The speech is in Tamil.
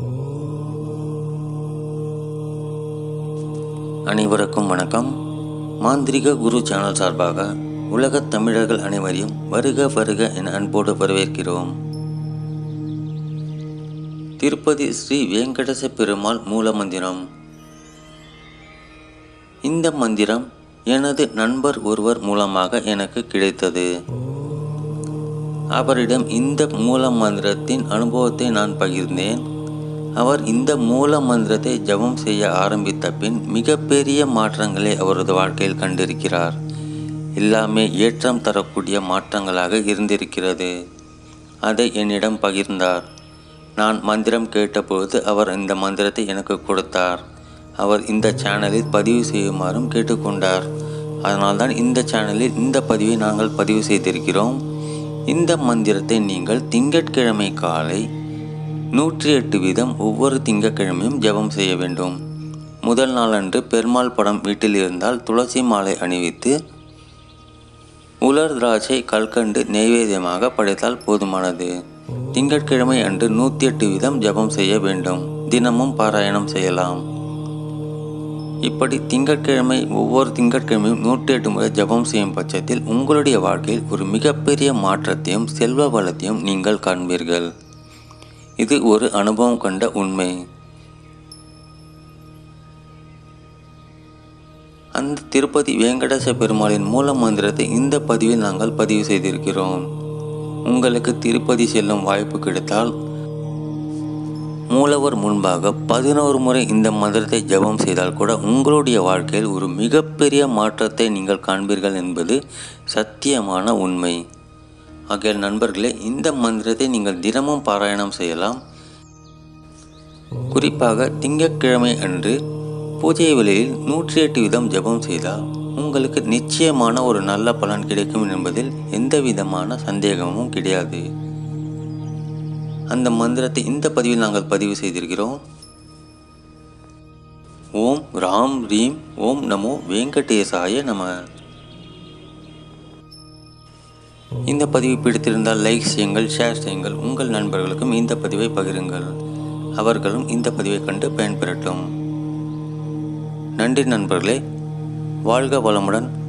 அனைவருக்கும் வணக்கம் மாந்திரிக குரு சேனல் சார்பாக உலகத் தமிழர்கள் அனைவரையும் வருக வருக என அன்போடு வரவேற்கிறோம் திருப்பதி ஸ்ரீ வெங்கடேச பெருமாள் மூல மந்திரம் இந்த மந்திரம் எனது நண்பர் ஒருவர் மூலமாக எனக்கு கிடைத்தது அவரிடம் இந்த மூல மந்திரத்தின் அனுபவத்தை நான் பகிர்ந்தேன் அவர் இந்த மூல மந்திரத்தை ஜபம் செய்ய ஆரம்பித்த பின் மிகப்பெரிய மாற்றங்களை அவரது வாழ்க்கையில் கண்டிருக்கிறார் எல்லாமே ஏற்றம் தரக்கூடிய மாற்றங்களாக இருந்திருக்கிறது அதை என்னிடம் பகிர்ந்தார் நான் மந்திரம் கேட்டபோது அவர் இந்த மந்திரத்தை எனக்கு கொடுத்தார் அவர் இந்த சேனலில் பதிவு செய்யுமாறும் கேட்டுக்கொண்டார் அதனால்தான் இந்த சேனலில் இந்த பதிவை நாங்கள் பதிவு செய்திருக்கிறோம் இந்த மந்திரத்தை நீங்கள் திங்கட்கிழமை காலை நூற்றி எட்டு வீதம் ஒவ்வொரு திங்கட்கிழமையும் ஜெபம் செய்ய வேண்டும் முதல் நாளன்று பெருமாள் படம் வீட்டில் இருந்தால் துளசி மாலை அணிவித்து உலர் திராட்சை கல்கண்டு நெய்வேத்தியமாக படைத்தால் போதுமானது திங்கட்கிழமை அன்று நூற்றி எட்டு வீதம் ஜெபம் செய்ய வேண்டும் தினமும் பாராயணம் செய்யலாம் இப்படி திங்கட்கிழமை ஒவ்வொரு திங்கட்கிழமையும் நூற்றி எட்டு முறை ஜெபம் செய்யும் பட்சத்தில் உங்களுடைய வாழ்க்கையில் ஒரு மிகப்பெரிய மாற்றத்தையும் செல்வ வளத்தையும் நீங்கள் காண்பீர்கள் இது ஒரு அனுபவம் கண்ட உண்மை அந்த திருப்பதி வெங்கடேச பெருமாளின் மூல மந்திரத்தை இந்த பதிவில் நாங்கள் பதிவு செய்திருக்கிறோம் உங்களுக்கு திருப்பதி செல்லும் வாய்ப்பு கிடைத்தால் மூலவர் முன்பாக பதினோரு முறை இந்த மந்திரத்தை ஜெபம் செய்தால் கூட உங்களுடைய வாழ்க்கையில் ஒரு மிகப்பெரிய மாற்றத்தை நீங்கள் காண்பீர்கள் என்பது சத்தியமான உண்மை ஆகையால் நண்பர்களே இந்த மந்திரத்தை நீங்கள் தினமும் பாராயணம் செய்யலாம் குறிப்பாக திங்கட்கிழமை அன்று பூஜை வேளையில் நூற்றி எட்டு விதம் ஜெபம் செய்தால் உங்களுக்கு நிச்சயமான ஒரு நல்ல பலன் கிடைக்கும் என்பதில் எந்த விதமான சந்தேகமும் கிடையாது அந்த மந்திரத்தை இந்த பதிவில் நாங்கள் பதிவு செய்திருக்கிறோம் ஓம் ராம் ரீம் ஓம் நமோ வெங்கடேசாய நம இந்த பதிவு பிடித்திருந்தால் லைக் செய்யுங்கள் ஷேர் செய்யுங்கள் உங்கள் நண்பர்களுக்கும் இந்த பதிவை பகிருங்கள் அவர்களும் இந்த பதிவை கண்டு பயன்பெறட்டும் நன்றி நண்பர்களே வாழ்க வளமுடன்